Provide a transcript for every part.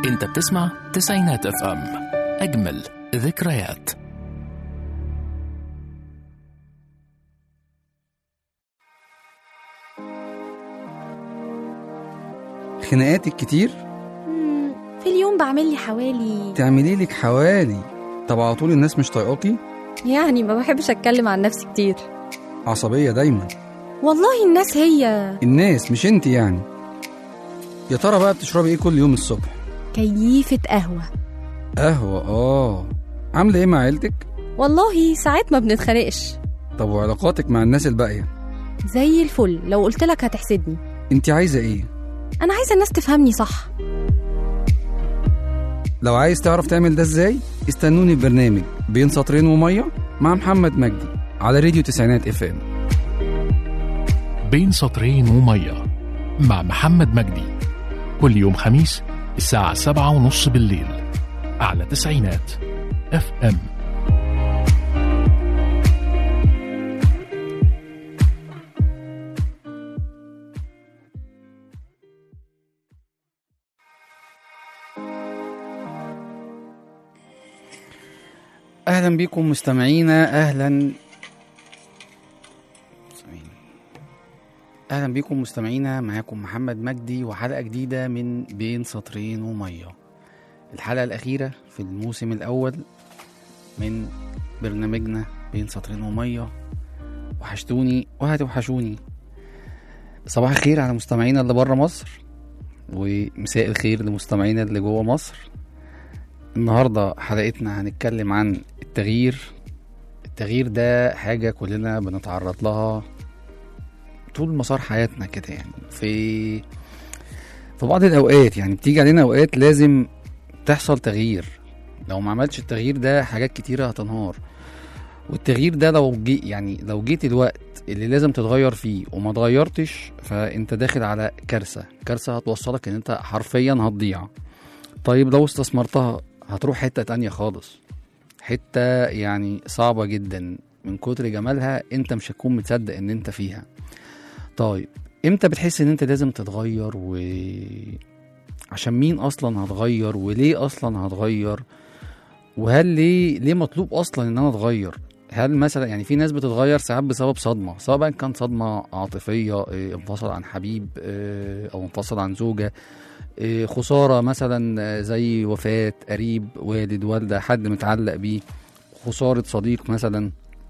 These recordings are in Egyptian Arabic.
انت بتسمع تسعينات اف ام اجمل ذكريات خناقاتك كتير مم، في اليوم بعمل لي حوالي تعملي لك حوالي طب على طول الناس مش طايقاكي يعني ما بحبش اتكلم عن نفسي كتير عصبية دايما والله الناس هي الناس مش انت يعني يا ترى بقى بتشربي ايه كل يوم الصبح كيفة قهوة قهوة اه عاملة ايه مع عيلتك والله ساعات ما بنتخانقش طب وعلاقاتك مع الناس الباقية زي الفل لو قلت لك هتحسدني انت عايزة ايه انا عايزة الناس تفهمني صح لو عايز تعرف تعمل ده ازاي استنوني في برنامج بين سطرين ومية مع محمد مجدي على راديو تسعينات اف ام بين سطرين ومية مع محمد مجدي كل يوم خميس الساعة سبعة ونص بالليل على تسعينات اف ام اهلا بيكم مستمعينا اهلا اهلا بيكم مستمعينا معاكم محمد مجدي وحلقه جديده من بين سطرين وميه الحلقه الاخيره في الموسم الاول من برنامجنا بين سطرين وميه وحشتوني وهتوحشوني صباح الخير على مستمعينا اللي بره مصر ومساء الخير لمستمعينا اللي جوه مصر النهارده حلقتنا هنتكلم عن التغيير التغيير ده حاجة كلنا بنتعرض لها طول مسار حياتنا كده يعني في في بعض الأوقات يعني بتيجي علينا أوقات لازم تحصل تغيير لو ما عملتش التغيير ده حاجات كتيرة هتنهار والتغيير ده لو جي يعني لو جيت الوقت اللي لازم تتغير فيه وما اتغيرتش فانت داخل على كارثة كارثة هتوصلك ان انت حرفيا هتضيع طيب لو استثمرتها هتروح حتة تانية خالص حتة يعني صعبة جدا من كتر جمالها انت مش هتكون متصدق ان انت فيها طيب امتى بتحس ان انت لازم تتغير و عشان مين اصلا هتغير وليه اصلا هتغير وهل ليه ليه مطلوب اصلا ان انا اتغير هل مثلا يعني في ناس بتتغير ساعات بسبب صدمه سواء بقى كان صدمه عاطفيه إيه، انفصل عن حبيب إيه، او انفصل عن زوجه إيه، خساره مثلا آه، زي وفاه قريب والد والده حد متعلق بيه خساره صديق مثلا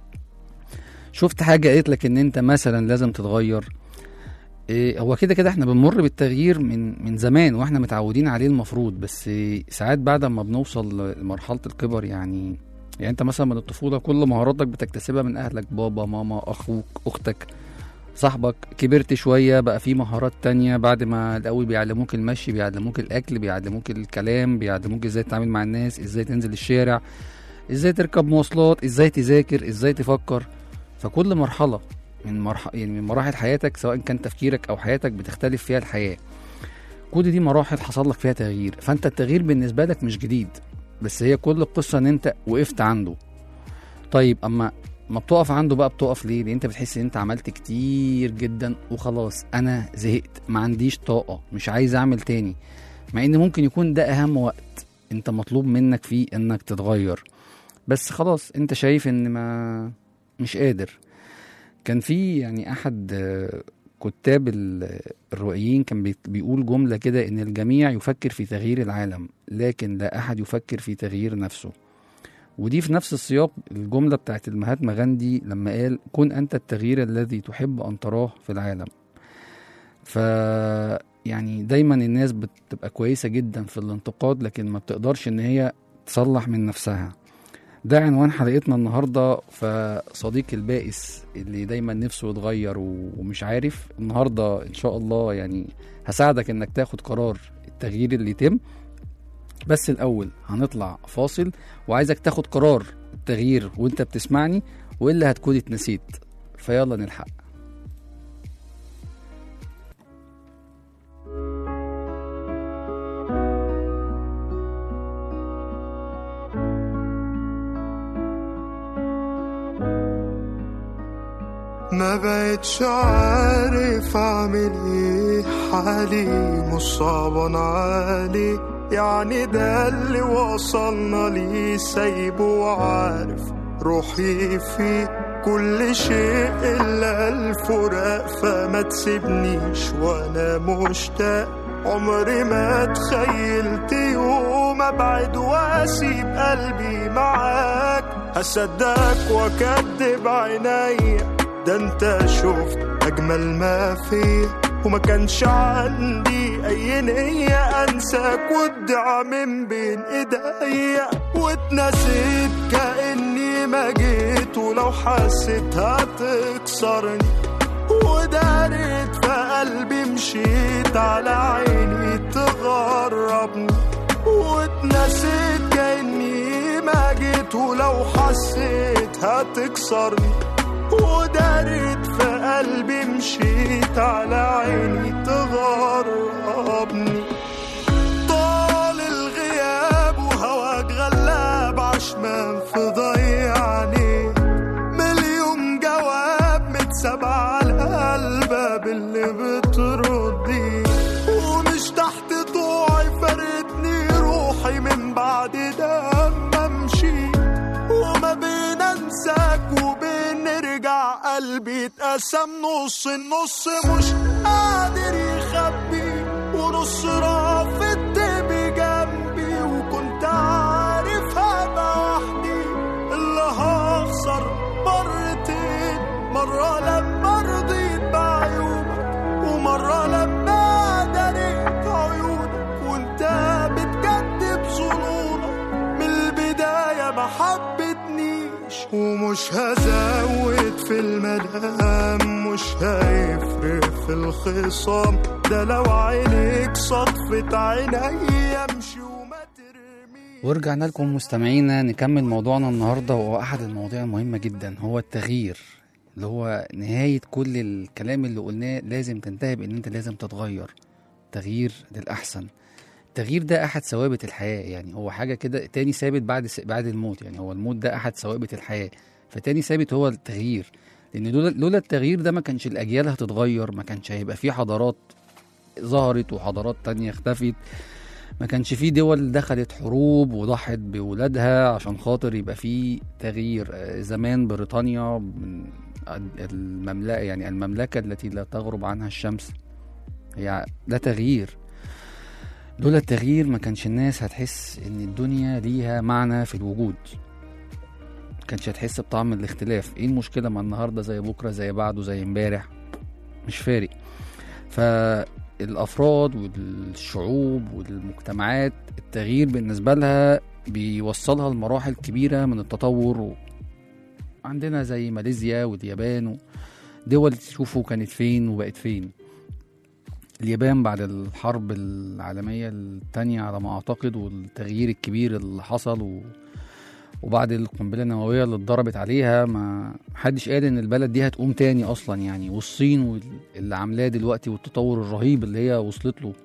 شفت حاجه قالت لك ان انت مثلا لازم تتغير إيه، هو كده كده احنا بنمر بالتغيير من من زمان واحنا متعودين عليه المفروض بس إيه، ساعات بعد ما بنوصل لمرحله الكبر يعني يعني انت مثلا من الطفوله كل مهاراتك بتكتسبها من اهلك بابا ماما اخوك اختك صاحبك كبرت شويه بقى في مهارات تانية بعد ما الاول بيعلموك المشي بيعلموك الاكل بيعلموك الكلام بيعلموك ازاي تتعامل مع الناس ازاي تنزل الشارع ازاي تركب مواصلات ازاي تذاكر ازاي تفكر فكل مرحله من مرحله يعني من مراحل حياتك سواء كان تفكيرك او حياتك بتختلف فيها الحياه كل دي مراحل حصل لك فيها تغيير فانت التغيير بالنسبه لك مش جديد بس هي كل القصه ان انت وقفت عنده طيب اما ما بتقف عنده بقى بتقف ليه؟ لان انت بتحس ان انت عملت كتير جدا وخلاص انا زهقت ما عنديش طاقه مش عايز اعمل تاني مع ان ممكن يكون ده اهم وقت انت مطلوب منك فيه انك تتغير بس خلاص انت شايف ان ما مش قادر كان في يعني احد آه، كتاب ال- الرؤيين كان بي- بيقول جمله كده ان الجميع يفكر في تغيير العالم لكن لا احد يفكر في تغيير نفسه ودي في نفس السياق الجملة بتاعت المهاتما غاندي لما قال كن أنت التغيير الذي تحب أن تراه في العالم ف يعني دايما الناس بتبقى كويسة جدا في الانتقاد لكن ما بتقدرش ان هي تصلح من نفسها ده عنوان حلقتنا النهاردة فصديق البائس اللي دايما نفسه يتغير ومش عارف النهاردة ان شاء الله يعني هساعدك انك تاخد قرار التغيير اللي يتم بس الاول هنطلع فاصل وعايزك تاخد قرار التغيير وانت بتسمعني والا هتكون اتنسيت فيلا نلحق ما بقتش عارف اعمل ايه حالي مش صعبان علي يعني ده اللي وصلنا ليه سايبه وعارف روحي فيه كل شيء الا الفراق فما تسيبنيش وانا مشتاق عمري ما تخيلت يوم ابعد واسيب قلبي معاك هصدقك واكدب عينيا ده انت شفت اجمل ما فيا وما كانش عندي اي نية انساك وادعى من بين ايديا واتنسيت كاني ما جيت ولو حسيت هتكسرني ودارت في قلبي مشيت على عيني تغربني واتنسيت كاني ما جيت ولو حسيت هتكسرني ودارت في قلبي مشيت على عيني تغربني طال الغياب وهواك غلاب عشمان في ضيعني مليون جواب متسابع على الباب اللي بتردي ومش تحت طوعي فردني روحي من بعد ده ما مشيت وما بين انساك وبين نرجع قلبي اتقسم نص النص مش قادر يخبي ونص رافض بجنبي وكنت عارف هبقى وحدي اللي هخسر مرتين مرة لما رضيت بعيوبك ومرة لما دريت عيونك وانت بتكذب ظنونك من البداية ما حبتنيش ومش هزود في المدام مش هيفرق في الخصام ده لو عينيك صدفت عيني امشي وما ترميش ورجعنا لكم مستمعينا نكمل موضوعنا النهارده وهو احد المواضيع المهمه جدا هو التغيير اللي هو نهايه كل الكلام اللي قلناه لازم تنتهي بان انت لازم تتغير تغيير للاحسن التغيير ده احد ثوابت الحياه يعني هو حاجه كده تاني ثابت بعد بعد الموت يعني هو الموت ده احد ثوابت الحياه فتاني ثابت هو التغيير لان لولا لولا التغيير ده ما كانش الاجيال هتتغير ما كانش هيبقى في حضارات ظهرت وحضارات تانية اختفت ما كانش في دول دخلت حروب وضحت بولادها عشان خاطر يبقى في تغيير آه، زمان بريطانيا من المملكة يعني المملكة التي لا تغرب عنها الشمس هي ده تغيير لولا التغيير ما كانش الناس هتحس ان الدنيا ليها معنى في الوجود ما كانش هتحس بطعم الاختلاف ايه المشكلة ما النهاردة زي بكرة زي بعده زي امبارح مش فارق فالافراد والشعوب والمجتمعات التغيير بالنسبة لها بيوصلها لمراحل كبيرة من التطور و... عندنا زي ماليزيا واليابان دول تشوفوا كانت فين وبقت فين اليابان بعد الحرب العالمية التانية على ما أعتقد والتغيير الكبير اللي حصل و... وبعد القنبلة النووية اللي اتضربت عليها ما حدش قال إن البلد دي هتقوم تاني أصلا يعني والصين وال- اللي عاملاه دلوقتي والتطور الرهيب اللي هي وصلت له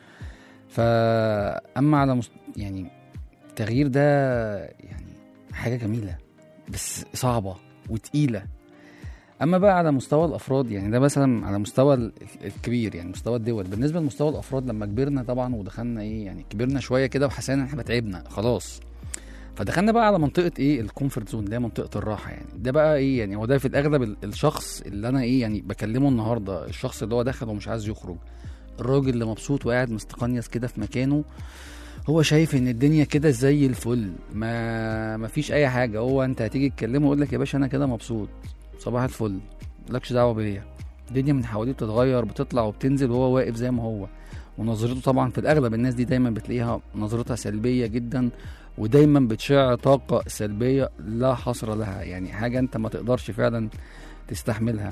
فأما على مست... يعني التغيير ده يعني حاجة جميلة بس صعبة وتقيلة اما بقى على مستوى الافراد يعني ده مثلا على مستوى ال- الكبير يعني مستوى الدول بالنسبه لمستوى الافراد لما كبرنا طبعا ودخلنا ايه يعني كبرنا شويه كده وحسينا ان احنا تعبنا خلاص فدخلنا بقى على منطقه ايه الكومفورت زون اللي هي منطقه الراحه يعني ده بقى ايه يعني هو ده في الاغلب ال- الشخص اللي انا ايه يعني بكلمه النهارده الشخص اللي هو دخل ومش عايز يخرج الراجل اللي مبسوط وقاعد مستقنيس كده في مكانه هو شايف ان الدنيا كده زي الفل ما ما فيش اي حاجه هو انت هتيجي تكلمه يقول لك يا باشا انا كده مبسوط صباح الفل مالكش دعوه بيا الدنيا من حواليه بتتغير بتطلع وبتنزل وهو واقف زي ما هو ونظرته طبعا في الاغلب الناس دي دايما بتلاقيها نظرتها سلبيه جدا ودايما بتشع طاقه سلبيه لا حصر لها يعني حاجه انت ما تقدرش فعلا تستحملها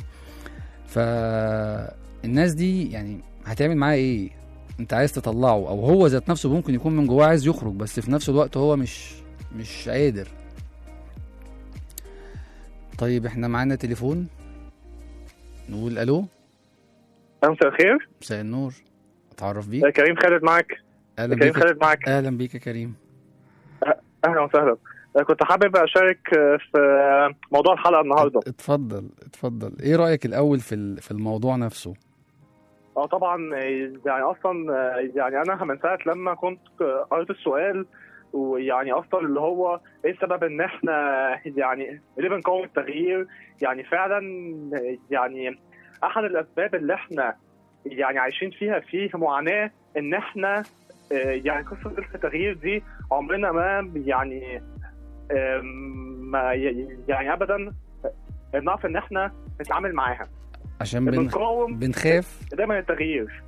فالناس دي يعني هتعمل معاه ايه انت عايز تطلعه او هو ذات نفسه ممكن يكون من جواه عايز يخرج بس في نفس الوقت هو مش مش قادر طيب احنا معانا تليفون نقول الو مساء الخير مساء النور اتعرف بيك كريم خالد معاك اهلا كريم بيك خالد معاك اهلا بيك يا كريم اهلا وسهلا آه، كنت حابب اشارك آه، في آه، موضوع الحلقه النهارده اتفضل اتفضل ايه رايك الاول في ال- في الموضوع نفسه اه طبعا آه، يعني اصلا آه، يعني انا من ساعه لما كنت آه، قريت السؤال ويعني اصلا اللي هو ايه السبب ان احنا يعني ليه بنقاوم التغيير يعني فعلا آه، يعني احد الاسباب اللي احنا يعني عايشين فيها فيه معاناه ان احنا آه، يعني قصه التغيير دي عمرنا ما يعني آه، ما ي- يعني ابدا نعرف ان احنا نتعامل معاها عشان بن... بنقاوم بنخاف دايما التغيير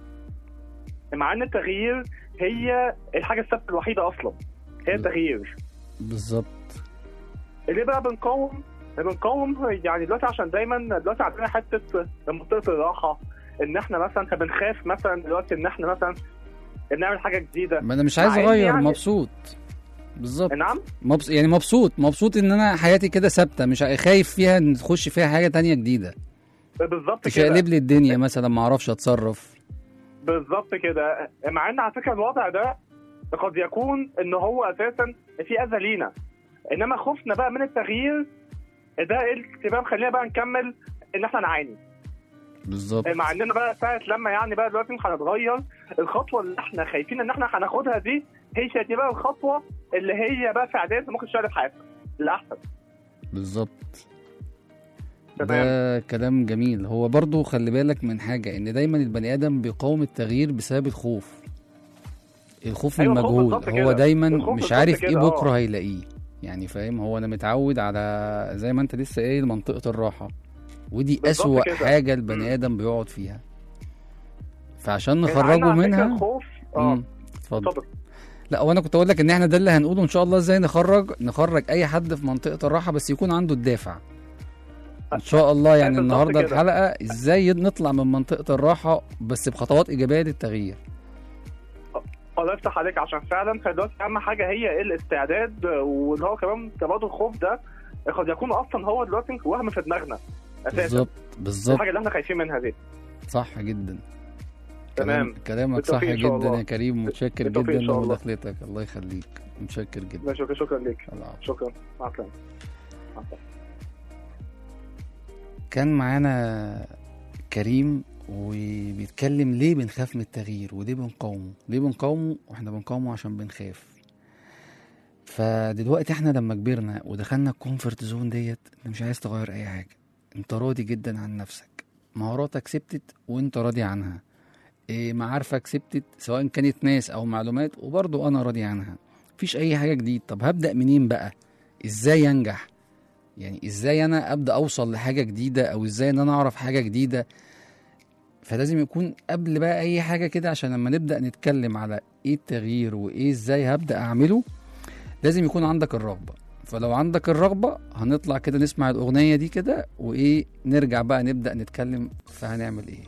مع ان التغيير هي الحاجه الثابته الوحيده اصلا هي التغيير بالظبط اللي بقى بنقاوم بنقاوم يعني دلوقتي عشان دايما دلوقتي عندنا حته منطقه الراحه ان احنا مثلا بنخاف مثلا دلوقتي ان احنا مثلا نعمل حاجه جديده ما انا مش عايز مع إن اغير يعني- مبسوط بالظبط نعم مبس... يعني مبسوط مبسوط ان انا حياتي كده ثابته مش خايف فيها ان تخش فيها حاجه تانية جديده بالظبط كده تشقلب لي الدنيا مثلا ما اعرفش اتصرف بالظبط كده مع ان على فكره الوضع ده قد يكون ان هو اساسا في اذى لينا انما خوفنا بقى من التغيير ده التمام خلينا بقى نكمل ان احنا نعاني بالظبط مع اننا بقى ساعه لما يعني بقى دلوقتي هنتغير الخطوه اللي احنا خايفين ان احنا هناخدها دي هي دي بقى الخطوه اللي هي بقى في اعداد ممكن تشتغل في حياتنا الاحسن بالظبط تمام. ده كلام جميل هو برضو خلي بالك من حاجة ان دايما البني ادم بيقاوم التغيير بسبب الخوف الخوف من أيوة، الخوف المجهول بالظبط هو كده. دايما الخوف مش بالظبط عارف ايه كده، آه. بكرة هيلاقيه يعني فاهم هو انا متعود على زي ما انت لسه قايل منطقة الراحة ودي بالظبط اسوأ كده. حاجة مم. البني ادم بيقعد فيها فعشان مع إن نخرجه على فكرة منها الخوف اه مم. اتفضل اتفضل لا وانا كنت اقول لك ان احنا ده اللي هنقوله ان شاء الله ازاي نخرج نخرج اي حد في منطقه الراحه بس يكون عنده الدافع ان شاء الله يعني بالظبط النهارده كده. الحلقه ازاي نطلع من منطقه الراحه بس بخطوات ايجابيه للتغيير الله يفتح عليك عشان فعلا كان دلوقتي اهم حاجه هي الاستعداد واللي هو كمان برضه الخوف ده قد يكون اصلا هو دلوقتي وهم في دماغنا اساسا بالظبط بالظبط الحاجه اللي احنا خايفين منها دي صح جدا تمام. كلام كلامك صح بالتوفيق إن شاء جدا الله. يا كريم متشكر بالتوفيق إن جدا شاء الله. لمداخلتك الله يخليك متشكر جدا ماشي أوكي، شكرا ليك العفو. شكرا مع السلامه مع السلامه كان معانا كريم وبيتكلم ليه بنخاف من التغيير وليه بنقاومه ليه بنقاومه واحنا بنقاومه عشان بنخاف فدلوقتي احنا لما كبرنا ودخلنا الكومفورت زون ديت انت مش عايز تغير اي حاجه انت راضي جدا عن نفسك مهاراتك ثبتت وانت راضي عنها إيه معارفك ثبتت سواء كانت ناس او معلومات وبرضه انا راضي عنها مفيش اي حاجه جديد طب هبدا منين بقى ازاي انجح يعني ازاي انا ابدا اوصل لحاجه جديده او ازاي ان انا اعرف حاجه جديده فلازم يكون قبل بقى اي حاجه كده عشان لما نبدا نتكلم على ايه التغيير وايه ازاي هبدا اعمله لازم يكون عندك الرغبه فلو عندك الرغبه هنطلع كده نسمع الاغنيه دي كده وايه نرجع بقى نبدا نتكلم فهنعمل ايه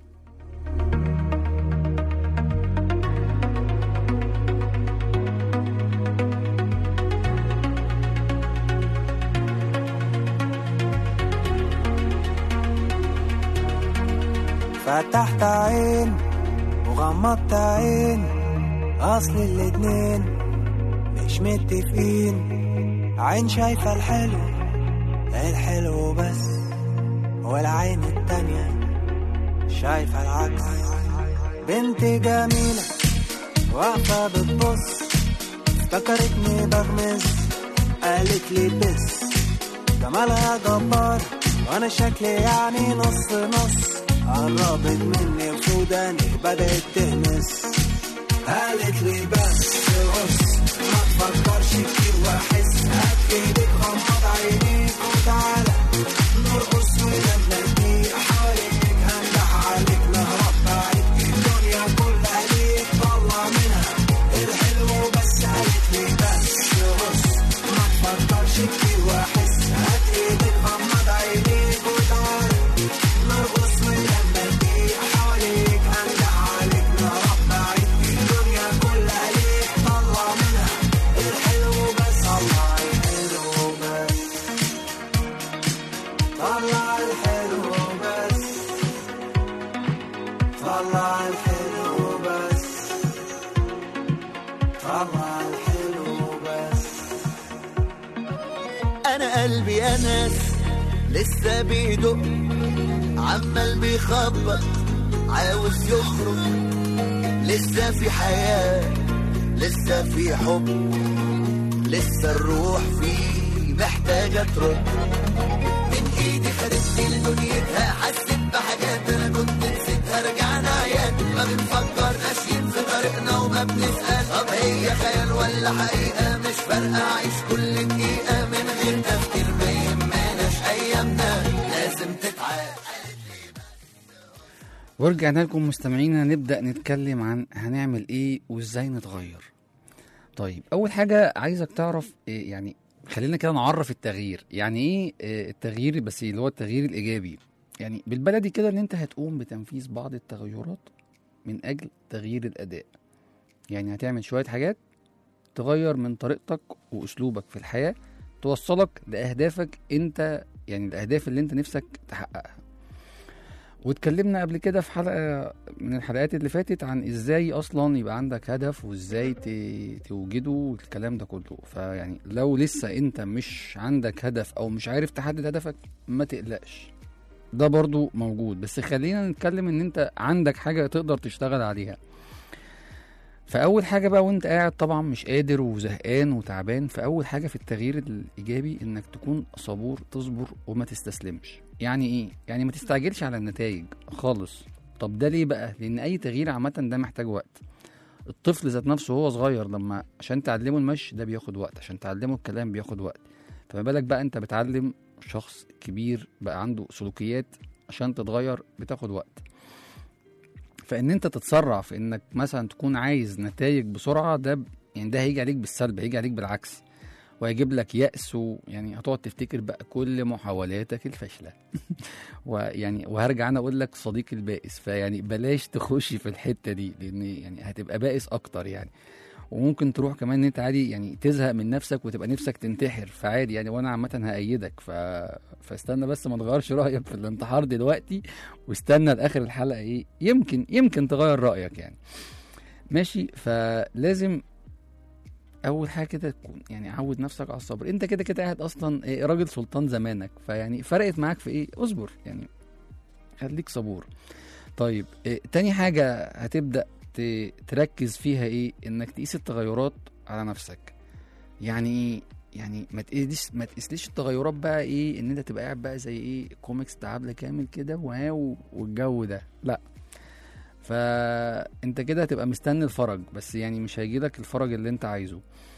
فتحت عين وغمضت عين اصل الاتنين مش متفقين عين شايفة الحلو الحلو بس والعين التانية شايفة العكس بنت جميلة واقفة بتبص افتكرتني بغمز قالت لي بس جمالها جبار وانا شكلي يعني نص نص قربت مني وسوداني بدأت تهمس قالت لي بس بص ما تفكرش كتير واحس هات ايدك غمض عينيك وتعالى نرقص ونبني حواليك هنجح عليك نهرب بعيد الدنيا كلها ليك طلع منها الحلو بس قالت لي بس بص ما تفكرش كتير واحس هات ايدك غمض عينيك وتعالى نرقص ونبني حواليك هنجح عليك نهرب بعيد الدنيا كلها ليك طلع منها الحلو بس طلع الحلو بس طلع الحلو بس طلع الحلو بس طلع الحلو بس قلبي يا ناس لسه بيدق عمال بيخبط عاوز يخرج لسه في حياة لسه في حب لسه الروح فيه محتاجة ترد من ايدي خدتني لدنيتها حسيت بحاجات انا كنت نسيتها رجعنا عيان ما بنفكر ماشيين في طريقنا وما بنسأل طب هي خيال ولا حقيقة مش فارقة عيش كل دقيقة من غير تفكير ما يهمناش ايامنا لازم تتعاد ورجعنا لكم مستمعينا نبدأ نتكلم عن هنعمل ايه وازاي نتغير طيب اول حاجة عايزك تعرف إيه يعني خلينا كده نعرف التغيير يعني ايه آه، التغيير بس اللي هو التغيير الايجابي يعني بالبلدي كده ان انت هتقوم بتنفيذ بعض التغيرات من اجل تغيير الاداء يعني هتعمل شوية حاجات تغير من طريقتك واسلوبك في الحياة توصلك لاهدافك انت يعني الاهداف اللي انت نفسك تحققها واتكلمنا قبل كده في حلقة من الحلقات اللي فاتت عن ازاي اصلا يبقى عندك هدف وازاي ت- توجده والكلام ده كله فيعني لو لسه انت مش عندك هدف او مش عارف تحدد هدفك ما تقلقش ده برضو موجود بس خلينا نتكلم ان انت عندك حاجة تقدر تشتغل عليها فاول حاجة بقى وانت قاعد طبعا مش قادر وزهقان وتعبان فاول حاجة في التغيير الايجابي انك تكون صبور تصبر وما تستسلمش يعني ايه يعني ما تستعجلش على النتائج خالص طب ده ليه بقى لان اي تغيير عامه ده محتاج وقت الطفل ذات نفسه وهو صغير لما عشان تعلمه المشي ده بياخد وقت عشان تعلمه الكلام بياخد وقت فما بالك بقى انت بتعلم شخص كبير بقى عنده سلوكيات عشان تتغير بتاخد وقت فان انت تتسرع في انك مثلا تكون عايز نتائج بسرعه ده ب- يعني ده هيجي عليك بالسلب هيجي عليك بالعكس وهيجيب لك يأس ويعني هتقعد تفتكر بقى كل محاولاتك الفاشلة ويعني وهرجع انا اقول لك صديقي البائس فيعني بلاش تخش في الحتة دي لان يعني هتبقى بائس اكتر يعني وممكن تروح كمان ان انت عادي يعني تزهق من نفسك وتبقى نفسك تنتحر فعادي يعني وانا عامة هأيدك ف... فاستنى بس ما تغيرش رأيك في الانتحار دلوقتي واستنى لاخر الحلقة ايه يمكن يمكن تغير رأيك يعني ماشي فلازم اول حاجه كده تكون يعني عود نفسك على الصبر انت كده كده قاعد اصلا إيه راجل سلطان زمانك فيعني فرقت معاك في ايه اصبر يعني خليك صبور طيب إيه تاني حاجه هتبدا ت- تركز فيها ايه انك تقيس التغيرات على نفسك يعني ايه يعني ما تقيسليش ما تقيسليش التغيرات بقى ايه ان انت تبقى قاعد بقى زي ايه كوميكس تعبله كامل كده واو والجو ده لا فانت كده هتبقى مستني الفرج بس يعني مش هيجيلك الفرج اللي انت عايزه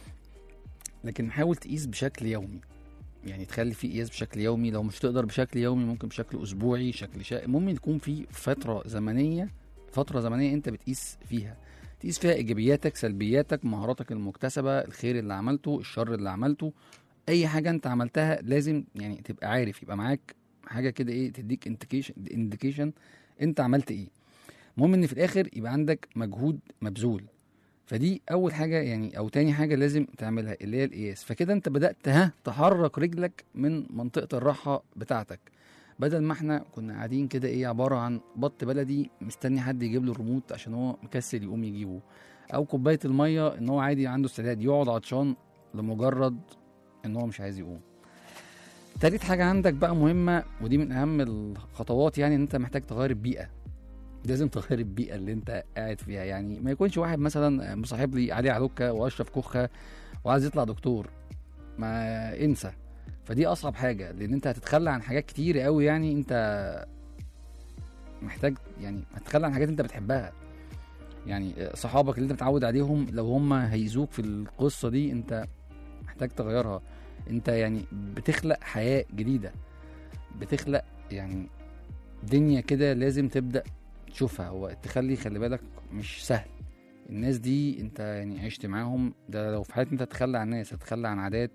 لكن حاول تقيس بشكل يومي يعني تخلي في قياس بشكل يومي لو مش تقدر بشكل يومي ممكن بشكل اسبوعي شكل شا... المهم يكون في فتره زمنيه فتره زمنيه انت بتقيس فيها تقيس فيها ايجابياتك سلبياتك مهاراتك المكتسبه الخير اللي عملته الشر اللي عملته اي حاجه انت عملتها لازم يعني تبقى عارف يبقى معاك حاجه كده ايه تديك انديكيشن انديكيشن انت عملت ايه المهم ان في الاخر يبقى عندك مجهود مبذول فدي اول حاجه يعني او تاني حاجه لازم تعملها اللي هي القياس فكده انت بدات ها تحرك رجلك من منطقه الراحه بتاعتك بدل ما احنا كنا قاعدين كده ايه عباره عن بط بلدي مستني حد يجيب له الريموت عشان هو مكسل يقوم يجيبه او كوبايه الميه ان هو عادي عنده استعداد يقعد عطشان لمجرد ان هو مش عايز يقوم تالت حاجه عندك بقى مهمه ودي من اهم الخطوات يعني ان انت محتاج تغير البيئه لازم تغير البيئه اللي انت قاعد فيها يعني ما يكونش واحد مثلا مصاحب لي علي علوكه واشرف كوخه وعايز يطلع دكتور ما انسى فدي اصعب حاجه لان انت هتتخلى عن حاجات كتير قوي يعني انت محتاج يعني هتتخلى عن حاجات انت بتحبها يعني صحابك اللي انت متعود عليهم لو هم هيزوك في القصه دي انت محتاج تغيرها انت يعني بتخلق حياه جديده بتخلق يعني دنيا كده لازم تبدا تشوفها هو تخلي خلي بالك مش سهل الناس دي انت يعني عشت معاهم ده لو في حياتك انت تتخلى عن ناس هتتخلى عن عادات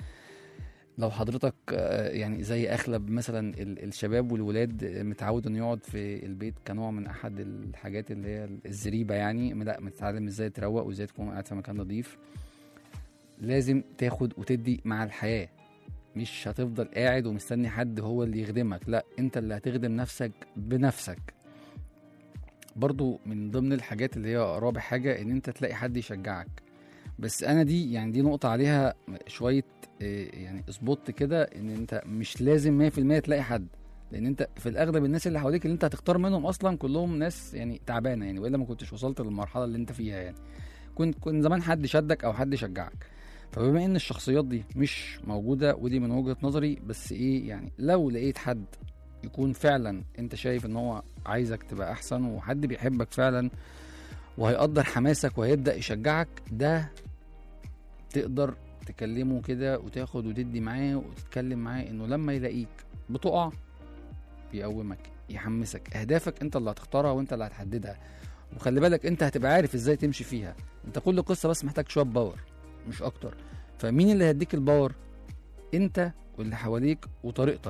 لو حضرتك آه، يعني زي اغلب مثلا ال- الشباب والولاد متعود انه يقعد في البيت كنوع من احد الحاجات اللي هي الزريبه يعني لا متتعلم ازاي تروق وازاي تكون قاعد في مكان نظيف لازم تاخد وتدي مع الحياه مش هتفضل قاعد ومستني حد هو اللي يخدمك لا انت اللي هتخدم نفسك بنفسك برضو من ضمن الحاجات اللي هي رابع حاجة ان انت تلاقي حد يشجعك بس انا دي يعني دي نقطه عليها شويه آه، يعني سبوت كده ان انت مش لازم 100% تلاقي حد لان انت في الاغلب الناس اللي حواليك اللي انت هتختار منهم اصلا كلهم ناس يعني تعبانه يعني والا ما كنتش وصلت للمرحله اللي انت فيها يعني كنت كنت زمان حد شدك او حد شجعك فبما ان الشخصيات دي مش موجوده ودي من وجهه نظري بس ايه يعني لو لقيت حد يكون فعلا انت شايف ان هو عايزك تبقى احسن وحد بيحبك فعلا وهيقدر حماسك وهيبدا يشجعك ده تقدر تكلمه كده وتاخد وتدي معاه وتتكلم معاه انه لما يلاقيك بتقع يقومك يحمسك اهدافك انت اللي هتختارها وانت اللي هتحددها وخلي بالك انت هتبقى عارف ازاي تمشي فيها انت كل قصه بس محتاج شويه باور مش اكتر فمين اللي هيديك الباور انت واللي حواليك وطريقتك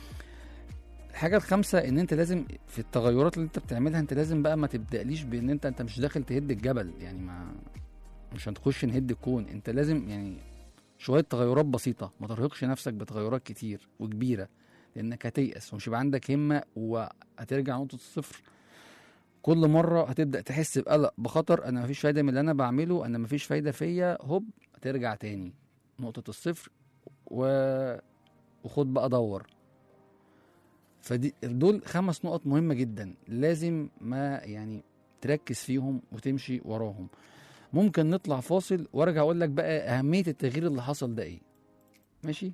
الحاجه الخامسه ان انت لازم في التغيرات اللي انت بتعملها انت لازم بقى ما تبدأليش بان انت انت مش داخل تهد الجبل يعني ما مش هتخش نهد الكون انت لازم يعني شويه تغيرات بسيطه ما ترهقش نفسك بتغيرات كتير وكبيره لانك هتيأس ومش هيبقى عندك همه وهترجع نقطه الصفر كل مره هتبدا تحس بقلق بخطر انا مفيش فايده من اللي انا بعمله انا مفيش فايده فيا هوب هترجع تاني نقطه الصفر و... وخد بقى دور فدي دول خمس نقط مهمه جدا لازم ما يعني تركز فيهم وتمشي وراهم ممكن نطلع فاصل وارجع اقول لك بقى اهميه التغيير اللي حصل ده ايه ماشي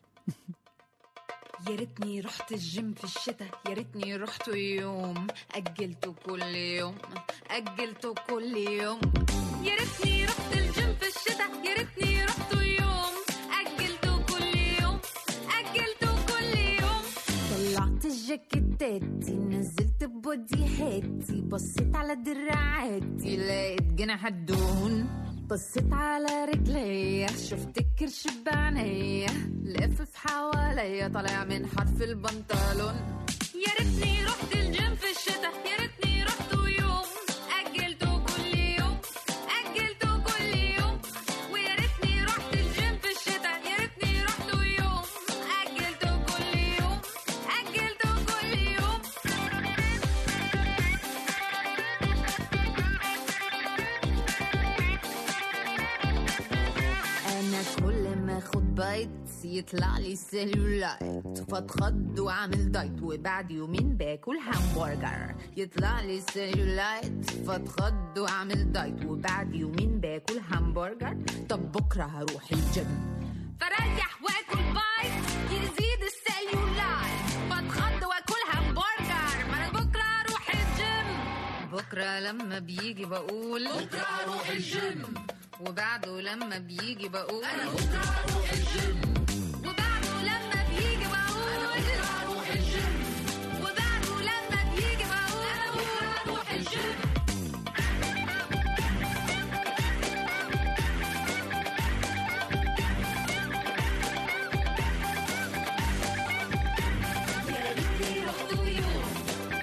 يا ريتني رحت الجيم في الشتاء يا ريتني رحت يوم أجلته كل يوم أجلته كل يوم يا ريتني رحت الجيم في الشتاء يا ريتني رحت يوم أجلته كل يوم أجلته كل يوم طلعت الجاكيتاتي نزلت بودي هاتي بصيت على دراعاتي لقيت جناح الدهون بصيت على رجليا شفت الكرش بعينيا لافف حواليا طالع من حرف البنطلون يا ريتني رحت الجيم في الشتاء يا ريتني رحت يوم أجلته كل يوم أجلته كل يوم ويا ريتني رحت الجيم في الشتاء يا ريتني رحت يوم أجلته كل يوم أجلته كل يوم انا كل ما اخد بايت يطلع لي سيلولايت فاتخض واعمل دايت وبعد يومين باكل همبرجر يطلع لي سيلولايت فاتخض واعمل دايت وبعد يومين باكل همبرجر طب بكره هروح الجيم فريح واكل بايت يزيد السيلولايت فاتخض واكل همبرجر ما انا بكره هروح الجيم بكره لما بيجي بقول بكره هروح الجيم وبعده لما بيجي بقول انا بكره هروح الجيم وبعده لما بيجي بقول انا بكره هروح الجيم وبعده لما بيجي بقول انا بكره هروح الجيم يا ريتني رحت يوم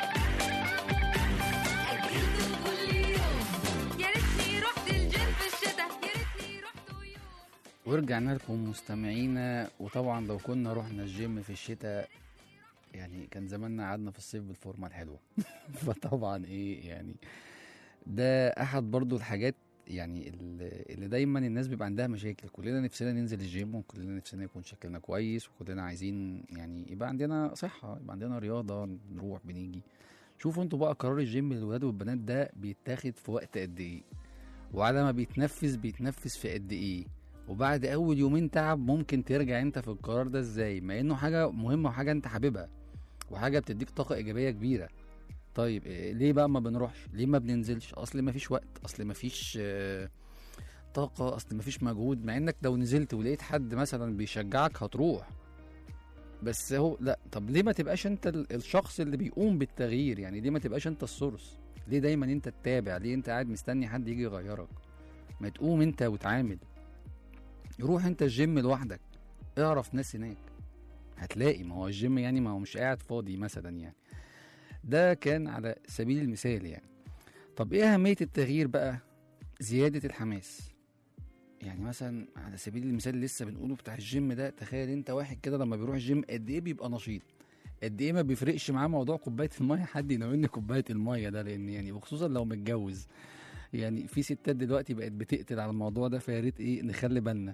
أجلته كل يوم يا ريتني رحت الجيم في الشتاء يا ريتني رحت يوم ورجعنا لكم مستمعينا وطبعا لو كنا رحنا الجيم في الشتاء يعني كان زماننا قعدنا في الصيف بالفورمه الحلوه فطبعا ايه يعني ده احد برضو الحاجات يعني اللي اللي دايما الناس بيبقى عندها مشاكل كلنا نفسنا ننزل الجيم وكلنا نفسنا يكون شكلنا كويس وكلنا عايزين يعني يبقى عندنا صحة يبقى عندنا رياضة نروح بنيجي شوفوا انتوا بقى قرار الجيم للولاد والبنات ده بيتاخد في وقت قد ايه وعلى ما بيتنفذ بيتنفذ في قد ايه وبعد اول يومين تعب ممكن ترجع انت في القرار ده ازاي مع انه حاجة مهمة وحاجة انت حاببها وحاجة بتديك طاقة ايجابية كبيرة طيب إيه، ليه بقى ما بنروحش ليه ما بننزلش اصل ما فيش وقت اصل ما فيش آه، طاقة اصل ما فيش مجهود مع انك لو نزلت ولقيت حد مثلا بيشجعك هتروح بس هو لا طب ليه ما تبقاش انت ال- الشخص اللي بيقوم بالتغيير يعني ليه ما تبقاش انت السورس ليه دايما انت تتابع ليه انت قاعد مستني حد يجي يغيرك ما تقوم انت وتعامل روح انت الجيم لوحدك اعرف ناس هناك هتلاقي ما هو الجيم يعني ما هو مش قاعد فاضي مثلا يعني ده كان على سبيل المثال يعني طب ايه اهمية التغيير بقى زيادة الحماس يعني مثلا على سبيل المثال اللي لسه بنقوله بتاع الجيم ده تخيل انت واحد كده لما بيروح الجيم قد ايه بيبقى نشيط قد ايه ما بيفرقش معاه موضوع كوبايه الميه حد يناولني كوبايه الميه ده لان يعني وخصوصا لو متجوز يعني في ستات دلوقتي بقت بتقتل على الموضوع ده فيا ريت ايه نخلي بالنا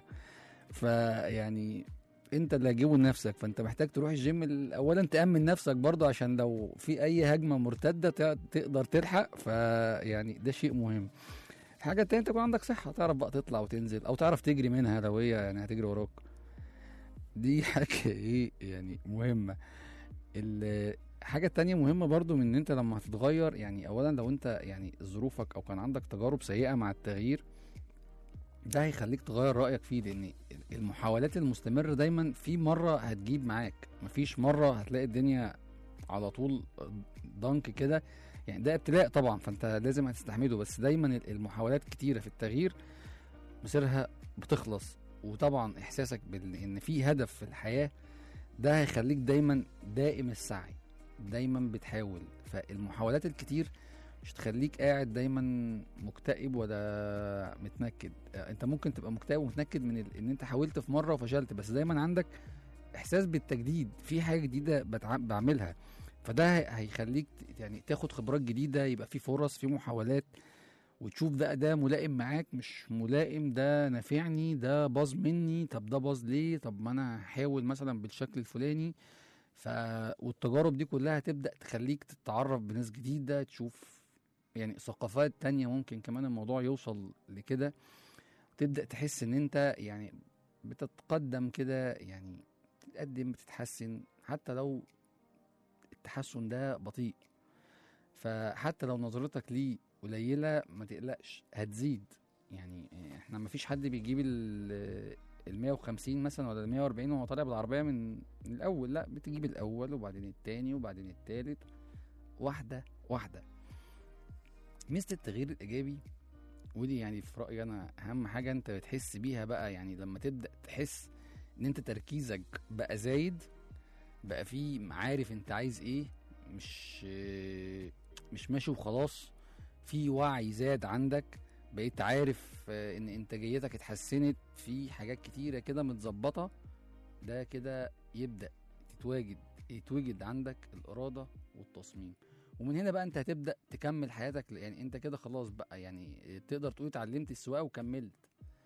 فيعني انت اللي هتجيبه لنفسك فانت محتاج تروح الجيم ال- اولا تامن نفسك برضه عشان لو في اي هجمه مرتده تع- تقدر تلحق فيعني ده شيء مهم الحاجه التانية تكون عندك صحه تعرف بقى تطلع وتنزل او تعرف تجري منها لو هي يعني هتجري وراك دي حاجه ايه يعني مهمه الحاجه التانية مهمه برضو من ان انت لما هتتغير يعني اولا لو انت يعني ظروفك او كان عندك تجارب سيئه مع التغيير ده هيخليك تغير رايك فيه لان المحاولات المستمره دايما في مره هتجيب معاك مفيش مره هتلاقي الدنيا على طول ضنك كده يعني ده ابتلاء طبعا فانت لازم هتستحمله بس دايما المحاولات كتيره في التغيير مصيرها بتخلص وطبعا احساسك بان في هدف في الحياه ده هيخليك دايما دائم السعي دايما بتحاول فالمحاولات الكتير مش تخليك قاعد دايما مكتئب ولا متنكد انت ممكن تبقى مكتئب ومتنكد من ال... ان انت حاولت في مره وفشلت بس دايما عندك احساس بالتجديد في حاجه جديده بتع... بعملها فده هي- هيخليك ت- يعني تاخد خبرات جديده يبقى في فرص في محاولات وتشوف ده ده ملائم معاك مش ملائم ده نافعني ده باظ مني طب ده باظ ليه طب ما انا هحاول مثلا بالشكل الفلاني ف والتجارب دي كلها هتبدا تخليك تتعرف بناس جديده تشوف يعني ثقافات تانية ممكن كمان الموضوع يوصل لكده وتبدا تحس ان انت يعني بتتقدم كده يعني بتتقدم بتتحسن حتى لو التحسن ده بطيء فحتى لو نظرتك ليه قليله ما تقلقش هتزيد يعني احنا ما فيش حد بيجيب ال ال 150 مثلا ولا ال 140 وهو طالع بالعربيه من من الاول لا بتجيب الاول وبعدين التاني وبعدين التالت واحده واحده ميزه التغيير الايجابي ودي يعني في رايي انا اهم حاجه انت بتحس بيها بقى يعني لما تبدا تحس ان انت تركيزك بقى زايد بقى في عارف انت عايز ايه مش مش ماشي وخلاص في وعي زاد عندك بقيت عارف آه، ان انتاجيتك اتحسنت في حاجات كتيره كده متظبطه ده كده يبدا تتواجد يتوجد عندك الاراده والتصميم ومن هنا بقى انت هتبدا تكمل حياتك يعني انت كده خلاص بقى يعني تقدر تقول اتعلمت السواقه وكملت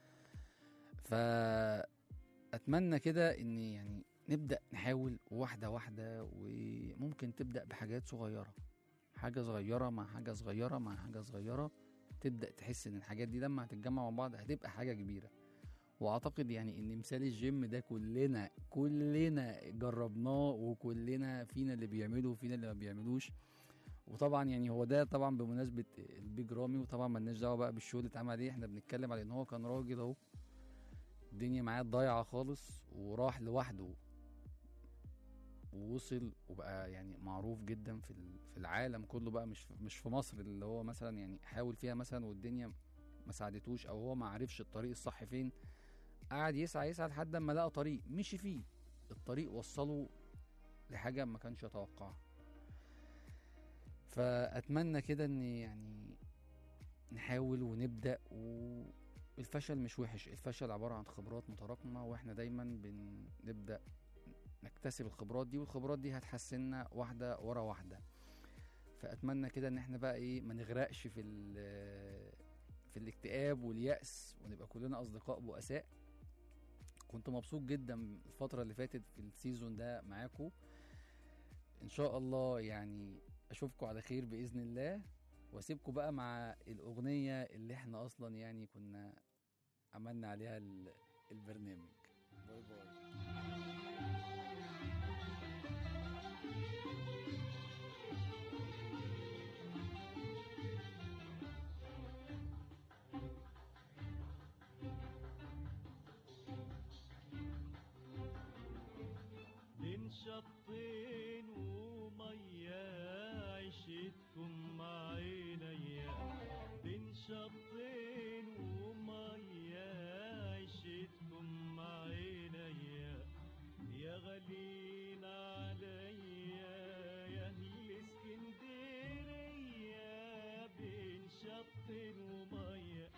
فاتمنى كده ان يعني نبدا نحاول واحده واحده وممكن تبدا بحاجات صغيره حاجه صغيره مع حاجه صغيره مع حاجه صغيره تبدا تحس ان الحاجات دي لما هتتجمع مع بعض هتبقى حاجه كبيره واعتقد يعني ان مثال الجيم ده كلنا كلنا جربناه وكلنا فينا اللي بيعمله وفينا اللي ما بيعملوش وطبعا يعني هو ده طبعا بمناسبه البيج رامي وطبعا مالناش دعوه بقى بالشو اللي اتعمل عليه احنا بنتكلم على ان هو كان راجل اهو الدنيا معاه ضايعه خالص وراح لوحده ووصل وبقى يعني معروف جدا في ال- في العالم كله بقى مش في مش في مصر اللي هو مثلا يعني حاول فيها مثلا والدنيا ما ساعدتوش او هو ما عرفش الطريق الصح فين قعد يسعى يسعى لحد ما لقى طريق مشي فيه الطريق وصله لحاجه ما كانش يتوقعها فاتمنى كده ان يعني نحاول ونبدا والفشل مش وحش الفشل عباره عن خبرات متراكمه واحنا دايما بنبدا نكتسب الخبرات دي والخبرات دي هتحسننا واحده ورا واحده فاتمنى كده ان احنا بقى ايه ما نغرقش في ال- في الاكتئاب واليأس ونبقى كلنا اصدقاء بؤساء كنت مبسوط جدا الفتره اللي فاتت في السيزون ده معاكم ان شاء الله يعني اشوفكم على خير باذن الله واسيبكم بقى مع الاغنيه اللي احنا اصلا يعني كنا عملنا عليها ال- البرنامج باي باي بين شطين ومية عشتكم مع عينيا بين شطين ومية عشتكم مع عينيا يا غالين عليا يا اهل اسكندرية بين شطين ومية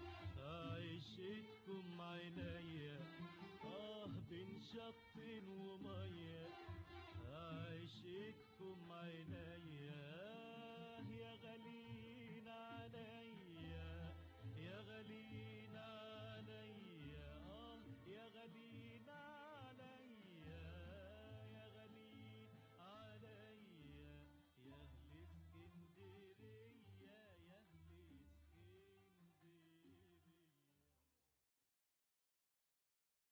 عشتكم عينيا آه بين شط ومية عشتكم عينيا